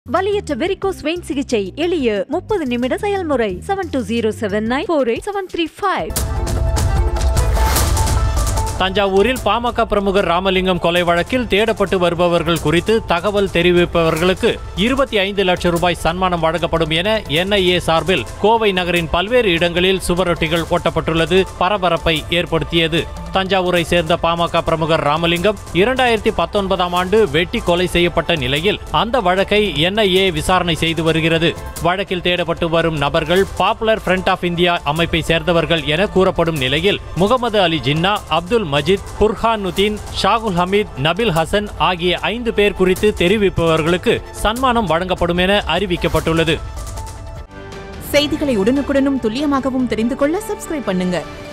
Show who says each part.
Speaker 1: வலியற்ற varicose vein சிகிச்சை எளிய முப்பது நிமிட செயல்முறை seven two zero seven nine four eight seven three five
Speaker 2: தஞ்சாவூரில் பாமக பிரமுகர் ராமலிங்கம் கொலை வழக்கில் தேடப்பட்டு வருபவர்கள் குறித்து தகவல் தெரிவிப்பவர்களுக்கு இருபத்தி ஐந்து லட்சம் ரூபாய் சன்மானம் வழங்கப்படும் என என்ஐஏ சார்பில் கோவை நகரின் பல்வேறு இடங்களில் சுவரொட்டிகள் ஒட்டப்பட்டுள்ளது பரபரப்பை ஏற்படுத்தியது தஞ்சாவூரை சேர்ந்த பாமக பிரமுகர் ராமலிங்கம் இரண்டாயிரத்தி பத்தொன்பதாம் ஆண்டு வெட்டி கொலை செய்யப்பட்ட நிலையில் அந்த வழக்கை என்ஐஏ விசாரணை செய்து வருகிறது வழக்கில் தேடப்பட்டு வரும் நபர்கள் பாப்புலர் ஃப்ரண்ட் ஆஃப் இந்தியா அமைப்பை சேர்ந்தவர்கள் என கூறப்படும் நிலையில் முகமது அலி ஜின்னா அப்துல் மஜித் புர்ஹானுதீன் ஷாகுல் ஹமீத் நபில் ஹசன் ஆகிய ஐந்து பேர் குறித்து தெரிவிப்பவர்களுக்கு சன்மானம் வழங்கப்படும் என அறிவிக்கப்பட்டுள்ளது
Speaker 3: செய்திகளை உடனுக்குடனும் துல்லியமாகவும் தெரிந்து கொள்ள சப்ஸ்கிரைப் பண்ணுங்க